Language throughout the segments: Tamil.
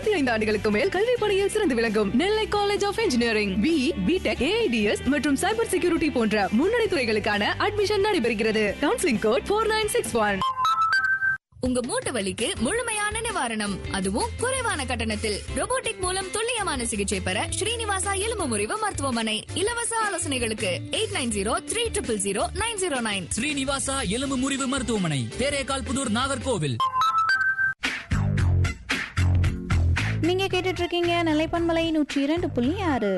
முப்பத்தி ஐந்து ஆண்டுகளுக்கு மேல் கல்வி பணியில் சிறந்து விளங்கும் Nellai college of engineering B B Tech A I D S மற்றும் சைபர் செக்யூரிட்டி போன்ற முன்னணி துறைகளுக்கான அட்மிஷன் நடைபெறுகிறது counselling code four nine six one உங்க மூட்டு வலிக்கு முழுமையான நிவாரணம் அதுவும் குறைவான கட்டணத்தில் robotic மூலம் துல்லியமான சிகிச்சை பெற ஸ்ரீனிவாசா எலும்பு முறிவு மருத்துவமனை இலவச ஆலோசனைகளுக்கு eight nine zero three triple zero nine zero nine Srinivasa எலும்பு முறிவு மருத்துவமனை தேரேகால் புதூர் நாகர்கோவில் நீங்க கேட்டுட்டு இருக்கீங்க நிலைப்பன்மலை நூற்றி இரண்டு புள்ளி ஆறு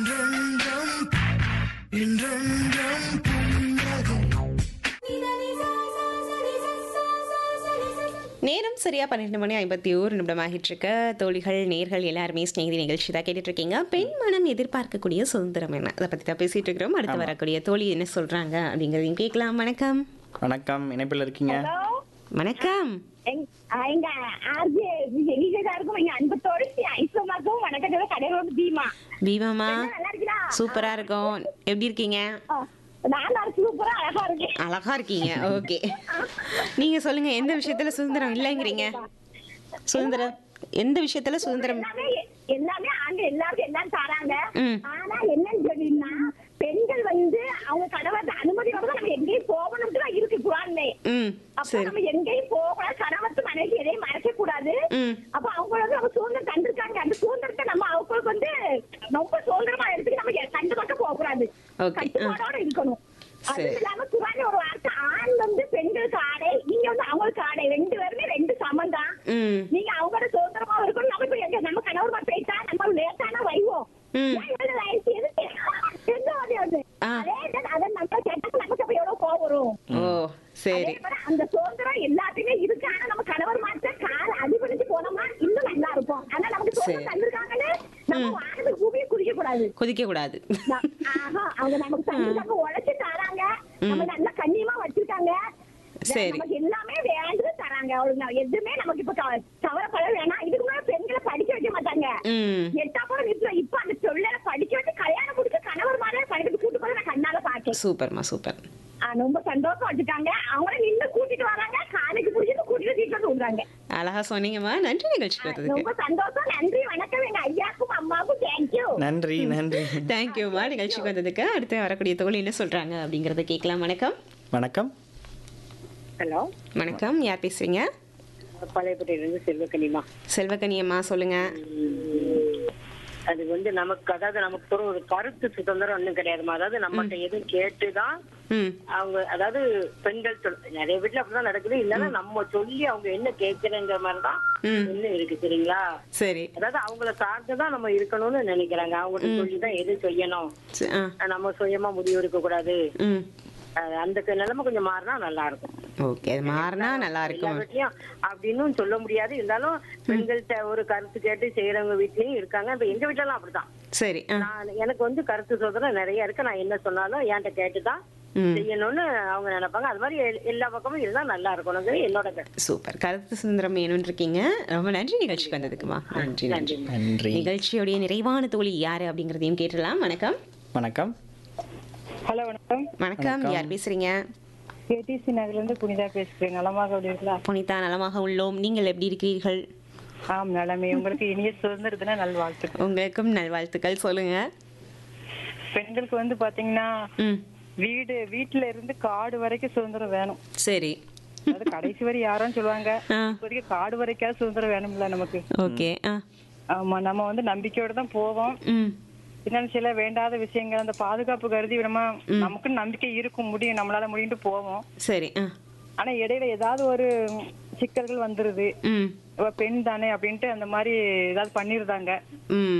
நேரம் சரியா பன்னெண்டு மணி ஐம்பத்தி ஓரு நிமிடம் ஆகிட்டு இருக்க தோழிகள் நேர்கள் எல்லாருமே ஸ்நேகிதி நிகழ்ச்சி தான் கேட்டுட்டு இருக்கீங்க பெண் மனம் எதிர்பார்க்கக்கூடிய சுதந்திரம் என்ன அதை பத்தி தான் பேசிட்டு இருக்கிறோம் அடுத்து வரக்கூடிய தோழி என்ன சொல்றாங்க அப்படிங்கறதையும் கேட்கலாம் வணக்கம் வணக்கம் இணைப்பில் இருக்கீங்க வணக்கம் எங்- ஆ, எங்க ஆர்ஜே விஜயதாருக்கும் எங்க அன்பத்தோடு ஐஸ்வர்மாக்கும் வணக்கத்தோட கடையோட தீமா தீபமா நல்லா இருக்கீங்களா சூப்பரா இருக்கும் எப்படி இருக்கீங்க ஆ, நான் நல்லா சூப்பரா அழகா இருக்கேன் அழகா இருக்கீங்க ஓகே நீங்க சொல்லுங்க எந்த விஷயத்துல சுதந்திரம் இல்லைங்கிறீங்க சுதந்திரம் எந்த விஷயத்துல சுதந்திரம் எல்லாமே எல்லாமே ஆண்கள் எல்லாருக்கும் எல்லாம் தராங்க ம். ஆனா என்னன்னு சொன்னீங்கன்னா பெண்கள் வந்து அவங்க கணவர் அனுமதியோட தான் நம்ம எங்கேயும் போகணும்னு தான் இருக்கு குரான்லே ம் அப்ப சரி நம்ம எங்கேயும் போகக்கூடாது கணவத்து மனைவி எதையும் மறைக்க கூடாது ம். அப்ப அவங்க வந்து நம்ம சுதந்திரம் தந்திருக்காங்க அந்த சுதந்திரத்தை நம்ம அவங்களுக்கு வந்து ரொம்ப சுதந்திரமா எடுத்துட்டு நம்ம கண்டு மட்டும் போக கூடாது Okay. கட்டுப்பாடோட இருக்கணும் அது சரி. இல்லாம குரான் ஒரு வார்த்தை ஆண் வந்து பெண்களுக்கு ஆடை நீங்க வந்து அவங்களுக்கு ஆடை ரெண்டு பேருமே ரெண்டு சமம் தான் ம் நீங்க அவங்களோட சுதந்திரமா இருக்கணும் நம்ம இப்ப எங்க நம்ம கணவர் பேசா நம்ம லேட்டான வைவோம் ம். ஏன் இவ்வளவு ஆயிடுச்சு? எதுக்கு? எந்த வழி அது? ஆ. அதே தான் அதை நம்ம கேட்டா நமக்கு அப்ப எவ்வளவு கோவம் வரும் ஓ சரி அதே மாதிரி அந்த சுதந்திரம் எல்லாத்தையுமே இருக்கு ஆனா நம்ம கணவர் மாத்த கால அடிபடிச்சு போனோம்னா இன்னும் நல்லா இருக்கும் ஆனா நமக்கு சரி. சுதந்திரம் தந்திருக்காங்கன்னு நம்ம வானத்து பூமியை குடிக்க கூடாது கொதிக்க கூடாது ந- ஆஹா, அவங்க நமக்கு தந்திருக்காங்க உழைச்சு தராங்க நம்ம நல்லா கண்ணியமா வச்சிருக்காங்க சரி. நமக்கு எல்லாமே வேண்டது தராங்க அவளுக்கு நான் எதுவுமே நமக்கு இப்ப கவ- கவலைப்பட வேணாம் இதுக்கு முன்னாடி பெண்களை படிக்க வைக்க மாட்டாங்க ம் எட்டா கூட நிறுத்தல இப்ப அந்த சொல்ல படிக்க வச்சு கல்யாணம் முடிச்சு கணவர் மாதிரி படிக்க கூட்டு போய் நான் கண்ணால பாக்கேன் சூப்பர்மா சூப்பர் ஆ, ரொம்ப சந்தோஷம் வச்சுட்டாங்க அவங்கள நின்னு கூட்டிட்டு வராங்க காலைக்கு புடிச்சிட்டு கூட்டிட்டு வீட்டுல வந்து விடுறாங்க அழகா சொன்னீங்கம்மா நன்றி நிகழ்ச்சிக்கு வந்ததுக்கு ரொம்ப சந்தோஷம் நன்றி வணக்கம் எங்க ஐயாக்கும் அம்மாவுக்கும் தேங்க்யூ நன்றி நன்றி தேங்க்யூம்மா நிகழ்ச்சிக்கு வந்ததுக்கு அடுத்து வரக்கூடிய தோழி என்ன சொல்றாங்க அப்படிங்கறத கேட்கலாம் வணக்கம் வணக்கம் ஹலோ வணக்கம் யார் பேசுறீங்க பழையப்பட்டியிலிருந்து செல்வக்கனிமா செல்வகனியம்மா சொல்லுங்க அது வந்து நமக்கு அதாவது நமக்கு ஒரு ஒரு கருத்து சுதந்திரம் ஒண்ணும் கிடையாதுமா அதாவது நம்மகிட்ட எதுவும் கேட்டுதான் ம் அவங்க அதாவது பெண்கள் சொல் நிறைய வீட்டுல அப்படிதான் நடக்குது இல்லைன்னா நம்ம சொல்லி அவங்க என்ன கேட்கறங்கிற மாதிரிதான் ம். இன்னும் இருக்கு சரிங்களா சரி அதாவது அவங்கள சார்ந்துதான் நம்ம இருக்கணும்னு நினைக்கிறாங்க அவங்கள்ட்ட சொல்லிதான் எது செய்யணும் ச- ஆ நம்ம சுயமா முடிவு எடுக்க கூடாது ம் அஹ் அந்த நிலைமை கொஞ்சம் மாறினா நல்லா இருக்கும் ஓகே அது மாறினா நல்லா எல்லா இருக்கும் வீட்லயும் அப்படின்னு சொல்ல முடியாது இருந்தாலும் பெண்கள்கிட்ட ஒரு கருத்து கேட்டு செய்யறவங்க வீட்லயும் இருக்காங்க இப்ப எங்க வீட்டுல எல்லாம் அப்படிதான் சரி ஆ நான் எனக்கு வந்து கருத்து சுதந்திரம் நிறைய இருக்கு நான் என்ன சொன்னாலும் என்கிட்ட கேட்டுதான் ம். செய்யணும்னு அவங்க நினைப்பாங்க அது மாதிரி எல்- எல்லா பக்கமும் இருந்தா நல்லா இருக்கணுங்கிறது என்னோட கருத்து சூப்பர் கருத்து சுதந்திரம் வேணும்னு இருக்கீங்க ரொம்ப நன்றி நிகழ்ச்சிக்கு வந்ததுக்குமா நன்றி நன்றி நன்றி நிகழ்ச்சியுடைய நிறைவான தோழி யாரு அப்படிங்கறதையும் கேட்டலாம் வணக்கம் வணக்கம் ஹலோ வணக்கம் வணக்கம் யார் பேசுறீங்க கேடிசி நகர்ல இருந்து புனிதா பேசுறேன் நலமாக உள்ளீர்களா புனிதா நலமாக உள்ளோம் நீங்கள் எப்படி இருக்கிறீர்கள் ஆம் நலமே உங்களுக்கு இனிய சுதந்திர தின நல்வாழ்த்துக்கள் உங்களுக்கும் நல்வாழ்த்துக்கள் சொல்லுங்க பெண்களுக்கு வந்து பாத்தீங்கன்னா ம் வீடு வீட்டுல இருந்து காடு வரைக்கும் சுதந்திரம் வேணும் சரி அதாவது கடைசி வரை யாரும் சொல்லுவாங்க ஆ. இப்போதைக்கு காடு வரைக்காவது சுதந்திரம் வேணும்ல நமக்கு ஓகே ஆ ஆமா நம்ம வந்து நம்பிக்கையோட தான் போவோம் ம் இருந்தாலும் சில வேண்டாத விஷயங்கள் அந்த பாதுகாப்பு கருதி நம்ம நமக்கு நம்பிக்கை இருக்கும் முடியும் நம்மளால முடியும்ட்டு போவோம் சரி ஆ ஆனா இடையில ஏதாவது ஒரு சிக்கல்கள் வந்துருது ம் இவ பெண் தானே அப்படின்ட்டு அந்த மாதிரி ஏதாவது பண்ணிருந்தாங்க ம்